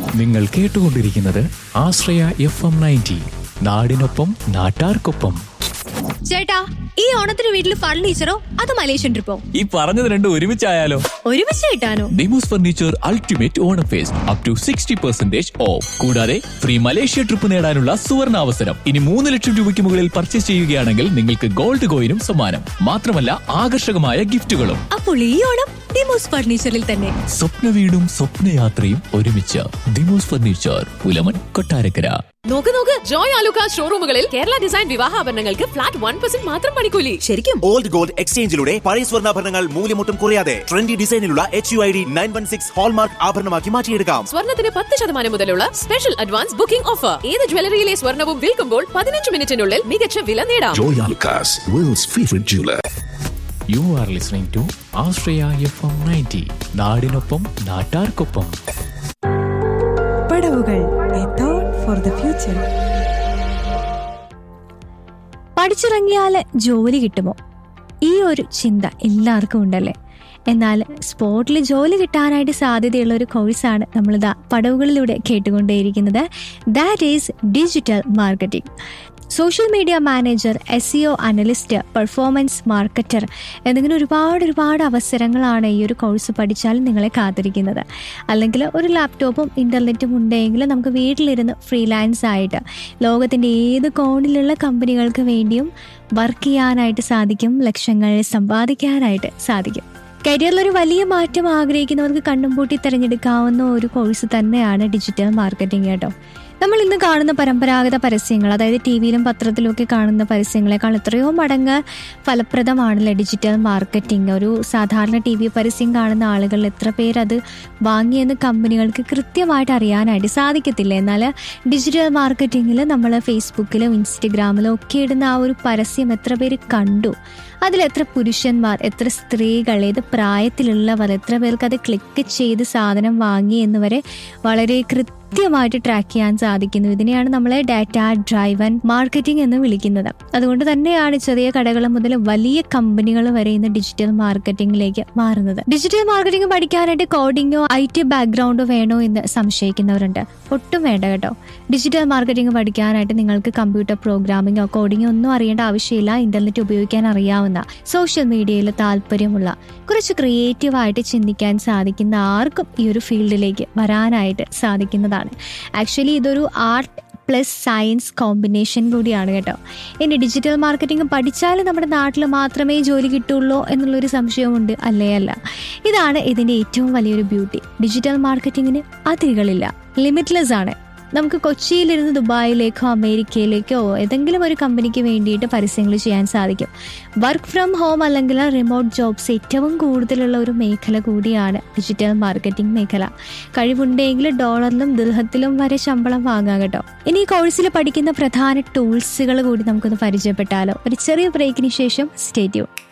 നിങ്ങൾ കേട്ടുകൊണ്ടിരിക്കുന്നത് ആശ്രയ F M ninety നാടിനൊപ്പം നാട്ടാർക്കൊപ്പം ചേട്ടാ ഈ ഓണത്തിന് വീട്ടിൽ ഫർണിച്ചറോ അത് മലേഷ്യൻ ട്രിപ്പോ ഈ പറഞ്ഞത് രണ്ടും ഒരുമിച്ചായാലോ ഒരുമിച്ച് കിട്ടാനോ ഡിമോസ് furniture ultimate Onam fest up to sixty percentage off കൂടാതെ ഫ്രീ മലേഷ്യ ട്രിപ്പ് നേടാനുള്ള സുവർണ അവസരം ഇനി മൂന്ന് ലക്ഷം രൂപയ്ക്ക് മുകളിൽ പർച്ചേസ് ചെയ്യുകയാണെങ്കിൽ നിങ്ങൾക്ക് ഗോൾഡ് കോയിനും സമ്മാനം മാത്രമല്ല ആകർഷകമായ ഗിഫ്റ്റുകളും അപ്പോൾ ഈ ഓണം ഡിമോസ് ഫർണിച്ചറിൽ തന്നെ സ്വപ്ന വീടും സ്വപ്നയാത്രയും ഒരുമിച്ച് ദിമോസ് ഫർണിച്ചർ പുലമൻ കൊട്ടാരക്കര നോക്ക് നോക്ക് ജോയ് ആലുക്ക ഷോറൂമുകളിൽ കേരള ഡിസൈൻ വിവാഹാഭരണങ്ങൾക്ക് ഫ്ലാറ്റ് വൺ പെർസെന്റ് മാത്രം പണിക്കൂലി ശരിക്കും ഓൾഡ് ഗോൾഡ് എക്സ്ചേഞ്ചിലൂടെ പഴയ സ്വർണ്ണാഭരണങ്ങൾ മൂല്യമൊട്ടും കുറയാതെ ട്രെൻഡി ഡിസൈനിലുള്ള H U I D nine one six hallmark ആഭരണമാക്കി മാറ്റിയെടുക്കാം സ്വർണത്തിന് പത്ത് ശതമാനം മുതലുള്ള സ്പെഷ്യൽ അഡ്വാൻസ് ബുക്കിംഗ് ഓഫർ ഏത് ജ്വല്ലറിയിലെ സ്വർണവും വിൽക്കുമ്പോൾ പതിനഞ്ച് മിനിറ്റിനുള്ളിൽ മികച്ച വില നേടാം Joy Alucas, world's favorite jeweler. You are listening to Ashraya F M ninety നാടിനൊപ്പം നാട്ടാർക്കൊപ്പം പടവുകൾ a thought for the future പഠിച്ചിറങ്ങിയാൽ ജോലി കിട്ടുമോ ഈ ഒരു ചിന്ത എല്ലാവർക്കും ഉണ്ടല്ലേ എന്നാൽ സ്പോർട്ടിൽ ജോലി കിട്ടാനായിട്ട് സാധ്യതയുള്ള ഒരു കോഴ്സാണ് നമ്മളിതാ പടവുകളിലൂടെ കേട്ടുകൊണ്ടേയിരിക്കുന്നത് that is digital marketing social media manager S E O analyst performance marketer എന്നിങ്ങനെ ഒരുപാട് ഒരുപാട് അവസരങ്ങളാണ് ഈ ഒരു കോഴ്സ് പഠിച്ചാൽ നിങ്ങളെ കാത്തിരിക്കുന്നത് അല്ലെങ്കിൽ ഒരു ലാപ്ടോപ്പും ഇൻ്റർനെറ്റും ഉണ്ടെങ്കിൽ നമുക്ക് വീട്ടിലിരുന്ന് ഫ്രീലാൻസ് ആയിട്ട് ലോകത്തിൻ്റെ ഏത് കോണിലുള്ള കമ്പനികൾക്ക് വേണ്ടിയും വർക്ക് ചെയ്യാനായിട്ട് സാധിക്കും ലക്ഷങ്ങൾ സമ്പാദിക്കാനായിട്ട് സാധിക്കും കരിയറിലൊരു വലിയ മാറ്റം ആഗ്രഹിക്കുന്നവർക്ക് കണ്ണും പൂട്ടി തിരഞ്ഞെടുക്കാവുന്ന ഒരു കോഴ്സ് തന്നെയാണ് ഡിജിറ്റൽ മാർക്കറ്റിംഗ് കേട്ടോ നമ്മൾ ഇന്ന് കാണുന്ന പരമ്പരാഗത പരസ്യങ്ങൾ അതായത് ടി വിയിലും പത്രത്തിലും ഒക്കെ കാണുന്ന പരസ്യങ്ങളെക്കാൾ എത്രയോ മടങ്ങ് ഫലപ്രദമാണല്ലേ ഡിജിറ്റൽ മാർക്കറ്റിംഗ് ഒരു സാധാരണ ടി വി പരസ്യം കാണുന്ന ആളുകൾ എത്ര പേരത് വാങ്ങിയെന്ന് കമ്പനികൾക്ക് കൃത്യമായിട്ട് അറിയാനായിട്ട് സാധിക്കത്തില്ല എന്നാൽ ഡിജിറ്റൽ മാർക്കറ്റിങ്ങിൽ നമ്മൾ ഫേസ്ബുക്കിലും ഇൻസ്റ്റഗ്രാമിലും ഒക്കെ ഇടുന്ന ആ ഒരു പരസ്യം എത്ര പേര് കണ്ടു അതിൽ എത്ര പുരുഷന്മാർ എത്ര സ്ത്രീകൾ ഏത് പ്രായത്തിലുള്ളവർ എത്ര പേർക്ക് അത് ക്ലിക്ക് ചെയ്ത് സാധനം വാങ്ങി എന്ന് വരെ വളരെ കൃത്യമായിട്ട് ട്രാക്ക് ചെയ്യാൻ സാധിക്കുന്നു ഇതിനെയാണ് നമ്മൾ ഡാറ്റ ഡ്രൈവൻ മാർക്കറ്റിംഗ് എന്ന് വിളിക്കുന്നത് അതുകൊണ്ട് തന്നെയാണ് ചെറിയ കടകൾ മുതൽ വലിയ കമ്പനികൾ വരെ ഇന്ന് ഡിജിറ്റൽ മാർക്കറ്റിംഗിലേക്ക് മാറുന്നത് ഡിജിറ്റൽ മാർക്കറ്റിംഗ് പഠിക്കാനായിട്ട് കോഡിങ്ങോ ഐ ടി ബാക്ക്ഗ്രൗണ്ടോ വേണോ എന്ന് സംശയിക്കുന്നവരുണ്ട് ഒട്ടും വേണ്ട കേട്ടോ ഡിജിറ്റൽ മാർക്കറ്റിംഗ് പഠിക്കാനായിട്ട് നിങ്ങൾക്ക് കമ്പ്യൂട്ടർ പ്രോഗ്രാമിങ്ങോ കോഡിങ്ങോ ഒന്നും അറിയേണ്ട ആവശ്യമില്ല ഇന്റർനെറ്റ് ഉപയോഗിക്കാൻ അറിയാവുന്ന സോഷ്യൽ മീഡിയയിൽ താല്പര്യമുള്ള കുറച്ച് ക്രിയേറ്റീവായിട്ട് ചിന്തിക്കാൻ സാധിക്കുന്ന ആർക്കും ഈ ഒരു ഫീൽഡിലേക്ക് വരാനായിട്ട് സാധിക്കുന്നതാണ് ആക്ച്വലി ഇതൊരു ആർട്ട് പ്ലസ് സയൻസ് കോമ്പിനേഷൻ കൂടിയാണ് കേട്ടോ ഇനി ഡിജിറ്റൽ മാർക്കറ്റിംഗ് പഠിച്ചാൽ നമ്മുടെ നാട്ടിൽ മാത്രമേ ജോലി കിട്ടുള്ളൂ എന്നുള്ളൊരു സംശയമുണ്ട് അല്ലേ അല്ല ഇതാണ് ഇതിൻ്റെ ഏറ്റവും വലിയൊരു ബ്യൂട്ടി ഡിജിറ്റൽ മാർക്കറ്റിങ്ങിന് അതിരുകളില്ല ലിമിറ്റ്ലെസ് ആണ് നമുക്ക് കൊച്ചിയിലിരുന്ന് ദുബായിലേക്കോ അമേരിക്കയിലേക്കോ ഏതെങ്കിലും ഒരു കമ്പനിക്ക് വേണ്ടിയിട്ട് പരസ്യങ്ങൾ ചെയ്യാൻ സാധിക്കും വർക്ക് ഫ്രം ഹോം അല്ലെങ്കിൽ റിമോട്ട് ജോബ്സ് ഏറ്റവും കൂടുതലുള്ള ഒരു മേഖല കൂടിയാണ് ഡിജിറ്റൽ മാർക്കറ്റിംഗ് മേഖല കഴിവുണ്ടെങ്കിൽ ഡോളറിലും ദൃഹത്തിലും വരെ ശമ്പളം വാങ്ങാം കേട്ടോ ഇനി ഈ കോഴ്സിൽ പഠിക്കുന്ന പ്രധാന ടൂൾസുകൾ കൂടി നമുക്കൊന്ന് പരിചയപ്പെട്ടാലോ ഒരു ചെറിയ ബ്രേക്കിന് ശേഷം സ്റ്റേറ്റ്യൂ